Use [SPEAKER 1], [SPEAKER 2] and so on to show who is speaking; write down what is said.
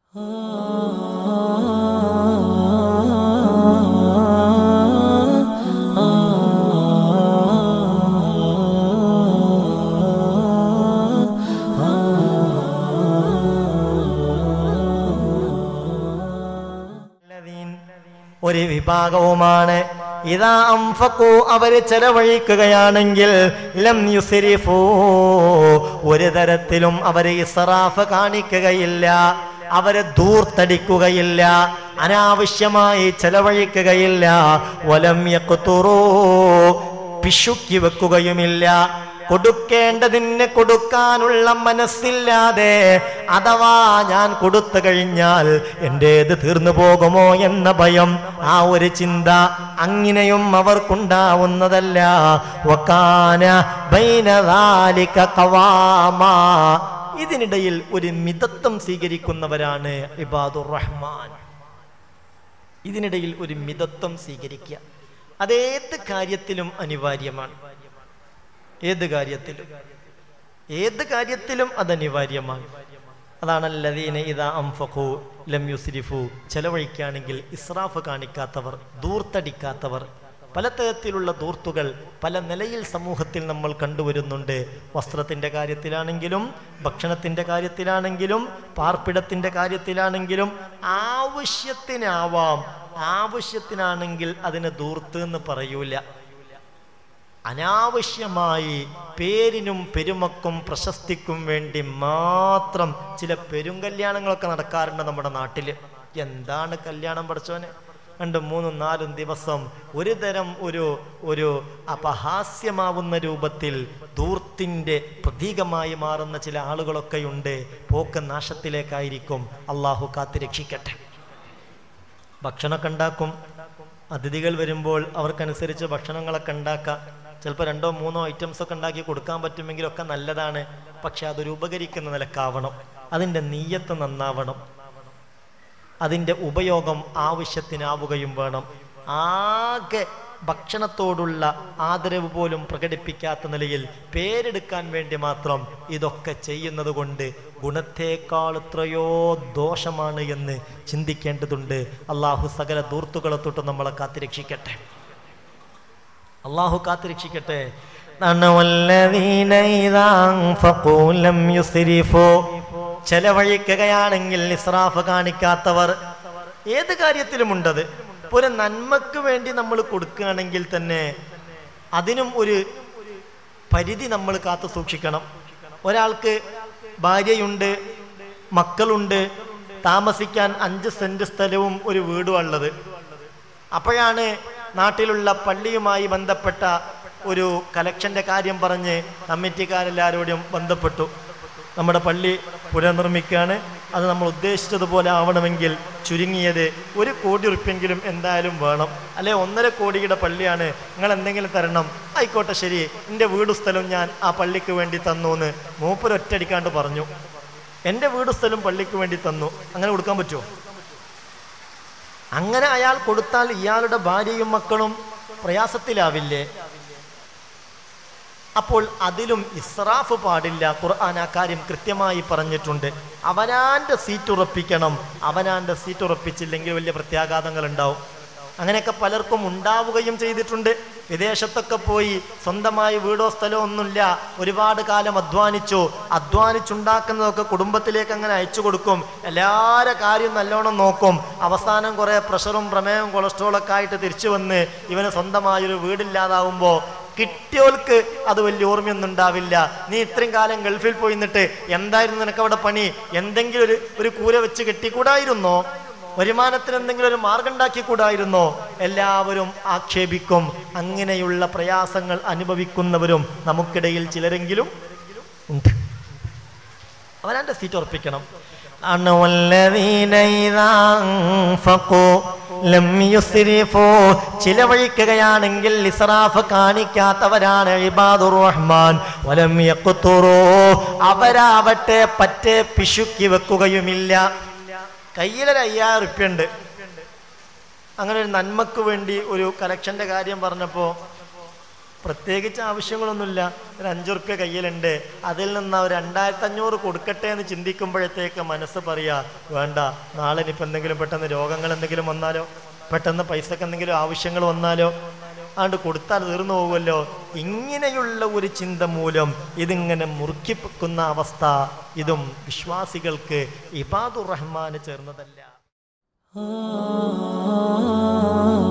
[SPEAKER 1] ഒരു വിഭാഗവുമാണ് ഇതാ അംഫക്കു അവര് ചെലവഴിക്കുകയാണെങ്കിൽ ലം യുസിരിഫൂ ഒരു തരത്തിലും അവര് ഇസ്റാഫ് കാണിക്കുകയില്ല അവരെ ദൂർത്തടിക്കുകയില്ല അനാവശ്യമായി ചെലവഴിക്കുകയില്ല വലം യക്കുത്തുറൂ പിശുക്കി വെക്കുകയുമില്ല കൊടുക്കേണ്ടതിന് കൊടുക്കാനുള്ള മനസ്സില്ലാതെ അഥവാ ഞാൻ കൊടുത്തു കഴിഞ്ഞാൽ എൻ്റേത് തീർന്നു പോകുമോ എന്ന ഭയം ആ ഒരു ചിന്ത അങ്ങനെയും അവർക്കുണ്ടാവുന്നതല്ല വക്കാന ബൈനദാലിക ഖവാമാ. ഇതിനിടയിൽ ഒരു മിതത്വം സ്വീകരിക്കുന്നവരാണ് ഇബാദുർ റഹ്മാൻ ഇതിനിടയിൽ ഒരു മിതത്വം സ്വീകരിക്കുക അതേത് കാര്യത്തിലും അനിവാര്യമാണ് ഏത് കാര്യത്തിലും ഏത് കാര്യത്തിലും അത് അനിവാര്യമാണ് അതാണല്ലതീന ഇതാ അംഫഖു ലം യുസ്രിഫു ചെലവഴിക്കുകയാണെങ്കിൽ ഇസ്രാഫ് കാണിക്കാത്തവർ ദൂർത്തടിക്കാത്തവർ പലതരത്തിലുള്ള ദൂർത്തുകൾ പല നിലയിൽ സമൂഹത്തിൽ നമ്മൾ കണ്ടുവരുന്നുണ്ട് വസ്ത്രത്തിൻ്റെ കാര്യത്തിലാണെങ്കിലും ഭക്ഷണത്തിൻ്റെ കാര്യത്തിലാണെങ്കിലും പാർപ്പിടത്തിൻ്റെ കാര്യത്തിലാണെങ്കിലും ആവശ്യത്തിനാവാം ആവശ്യത്തിനാണെങ്കിൽ അതിന് ദൂർത്ത് എന്ന് പറയൂല അനാവശ്യമായി പേരിനും പെരുമക്കും പ്രശസ്തിക്കും വേണ്ടി മാത്രം ചില പെരുങ്കല്യാണങ്ങളൊക്കെ നടക്കാറുണ്ട് നമ്മുടെ നാട്ടിൽ എന്താണ് കല്യാണം പഠിച്ചവന് രണ്ടും മൂന്നും നാലും ദിവസം ഒരു തരം ഒരു ഒരു അപഹാസ്യമാവുന്ന രൂപത്തിൽ ദൂർത്തിൻ്റെ പ്രതീകമായി മാറുന്ന ചില ആളുകളൊക്കെയുണ്ട് പോക്ക് നാശത്തിലേക്കായിരിക്കും അള്ളാഹു കാത്ത് രക്ഷിക്കട്ടെ ഭക്ഷണമൊക്കെ ഉണ്ടാക്കും അതിഥികൾ വരുമ്പോൾ അവർക്കനുസരിച്ച് ഭക്ഷണങ്ങളൊക്കെ ഉണ്ടാക്കാം ചിലപ്പോൾ രണ്ടോ മൂന്നോ ഐറ്റംസ് ഒക്കെ ഉണ്ടാക്കി കൊടുക്കാൻ പറ്റുമെങ്കിലൊക്കെ നല്ലതാണ് പക്ഷെ അതൊരു ഉപകരിക്കുന്ന നിലക്കാവണം അതിൻ്റെ നീയത്ത് നന്നാവണം അതിൻ്റെ ഉപയോഗം ആവശ്യത്തിനാവുകയും വേണം ആകെ ഭക്ഷണത്തോടുള്ള ആദരവ് പോലും പ്രകടിപ്പിക്കാത്ത നിലയിൽ പേരെടുക്കാൻ വേണ്ടി മാത്രം ഇതൊക്കെ ചെയ്യുന്നത് കൊണ്ട് ഗുണത്തേക്കാൾ എത്രയോ ദോഷമാണ് എന്ന് ചിന്തിക്കേണ്ടതുണ്ട് അള്ളാഹു സകല ദൂർത്തുകളെ തൊട്ട് നമ്മളെ കാത്തിരക്ഷിക്കട്ടെ അള്ളാഹു കാത്തിരക്ഷിക്കട്ടെ ചെലവഴിക്കുകയാണെങ്കിൽ ഇസ്രാഫ് കാണിക്കാത്തവർ ഏത് കാര്യത്തിലുമുണ്ടത് ഇപ്പൊ ഒരു നന്മക്ക് വേണ്ടി നമ്മൾ കൊടുക്കുകയാണെങ്കിൽ തന്നെ അതിനും ഒരു പരിധി നമ്മൾ കാത്തു സൂക്ഷിക്കണം ഒരാൾക്ക് ഭാര്യയുണ്ട് മക്കളുണ്ട് താമസിക്കാൻ അഞ്ച് സെന്റ് സ്ഥലവും ഒരു വീടും ഉള്ളത് അപ്പോഴാണ് നാട്ടിലുള്ള പള്ളിയുമായി ബന്ധപ്പെട്ട ഒരു കലക്ഷന്റെ കാര്യം പറഞ്ഞ് കമ്മിറ്റിക്കാരെല്ലാവരോടും ബന്ധപ്പെട്ടു നമ്മുടെ പള്ളി പുനർനിർമ്മിക്കുകയാണ് അത് നമ്മൾ ഉദ്ദേശിച്ചതുപോലെ ആവണമെങ്കിൽ ചുരുങ്ങിയത് ഒരു കോടി ഉറുപ്പെങ്കിലും എന്തായാലും വേണം അല്ലെ ഒന്നര കോടിയുടെ പള്ളിയാണ് നിങ്ങൾ എന്തെങ്കിലും തരണം ആയിക്കോട്ടെ ശരി എൻ്റെ വീട് സ്ഥലം ഞാൻ ആ പള്ളിക്ക് വേണ്ടി തന്നു എന്ന് മൂപ്പരൊറ്റടിക്കാണ്ട് പറഞ്ഞു എൻ്റെ വീട് സ്ഥലം പള്ളിക്ക് വേണ്ടി തന്നു അങ്ങനെ കൊടുക്കാൻ പറ്റുമോ അങ്ങനെ അയാൾ കൊടുത്താൽ ഇയാളുടെ ഭാര്യയും മക്കളും പ്രയാസത്തിലാവില്ലേ അപ്പോൾ അതിലും ഇസ്രാഫ് പാടില്ല ഖുർആൻ ആ കാര്യം കൃത്യമായി പറഞ്ഞിട്ടുണ്ട് അവനാന്റെ സീറ്റ് ഉറപ്പിക്കണം അവനാന്റെ സീറ്റ് ഉറപ്പിച്ചില്ലെങ്കിൽ വലിയ പ്രത്യാഘാതങ്ങൾ ഉണ്ടാവും അങ്ങനെയൊക്കെ പലർക്കും ഉണ്ടാവുകയും ചെയ്തിട്ടുണ്ട് വിദേശത്തൊക്കെ പോയി സ്വന്തമായി വീടോ സ്ഥലമോ ഒന്നുമില്ല ഒരുപാട് കാലം അധ്വാനിച്ചു അധ്വാനിച്ചുണ്ടാക്കുന്നതൊക്കെ കുടുംബത്തിലേക്ക് അങ്ങനെ അയച്ചു കൊടുക്കും എല്ലാവരുടെ കാര്യം നല്ലോണം നോക്കും അവസാനം കുറേ പ്രഷറും പ്രമേയവും കൊളസ്ട്രോളൊക്കെ ആയിട്ട് തിരിച്ചു വന്ന് ഇവന് സ്വന്തമായൊരു വീടില്ലാതാവുമ്പോൾ കിട്ടിയോൾക്ക് അത് വലിയ ഓർമ്മയൊന്നും ഉണ്ടാവില്ല നീ ഇത്രയും കാലം ഗൾഫിൽ പോയി നിന്നിട്ട് എന്തായിരുന്നു നിനക്ക് അവിടെ പണി എന്തെങ്കിലും ഒരു ഒരു കൂര വെച്ച് കെട്ടിക്കൂടായിരുന്നോ വരുമാനത്തിന് എന്തെങ്കിലും ഒരു മാർഗം ഉണ്ടാക്കി കൂടായിരുന്നോ എല്ലാവരും ആക്ഷേപിക്കും അങ്ങനെയുള്ള പ്രയാസങ്ങൾ അനുഭവിക്കുന്നവരും നമുക്കിടയിൽ ചിലരെങ്കിലും ഉണ്ട് അവനാന്റെ സീറ്റ് ഉറപ്പിക്കണം ആണ് വല്ലദീന ഇദാ അൻഫഖൂ ലം യുസ്രിഫൂ ചിലവഴിക്കുകയാണെങ്കിൽ ഇസ്രാഫ് കാണിക്കാത്തവരാണ് ഇബാദുർ റഹ്മാൻ വലം യഖ്തുറൂ അവരാവട്ടെ പറ്റേ പിശുക്കി വെക്കുകയുമില്ല കയ്യിലൊരു അയ്യായിരം ഉറുപ്പ്യ ഉണ്ട് അങ്ങനെ ഒരു നന്മക്ക് വേണ്ടി ഒരു കലക്ഷന്റെ കാര്യം പറഞ്ഞപ്പോൾ പ്രത്യേകിച്ച് ആവശ്യങ്ങളൊന്നുമില്ല ഒരു അഞ്ചുറുപ്യ കയ്യിലുണ്ട് അതിൽ നിന്ന് ഒരു രണ്ടായിരത്തി അഞ്ഞൂറ് കൊടുക്കട്ടെ എന്ന് ചിന്തിക്കുമ്പോഴത്തേക്ക് മനസ്സ് പറയാ വേണ്ട നാളെ ഇനിയിപ്പോൾ എന്തെങ്കിലും പെട്ടെന്ന് രോഗങ്ങൾ എന്തെങ്കിലും വന്നാലോ പെട്ടെന്ന് പൈസക്ക് എന്തെങ്കിലും ആവശ്യങ്ങൾ വന്നാലോ ആണ്ട് കൊടുത്താൽ തീർന്നു പോകുമല്ലോ ഇങ്ങനെയുള്ള ഒരു ചിന്ത മൂലം ഇതിങ്ങനെ മുറുക്കിപ്പിക്കുന്ന അവസ്ഥ ഇതും വിശ്വാസികൾക്ക് ഇബാദുർ റഹ്മാന് ചേർന്നതല്ല
[SPEAKER 2] ah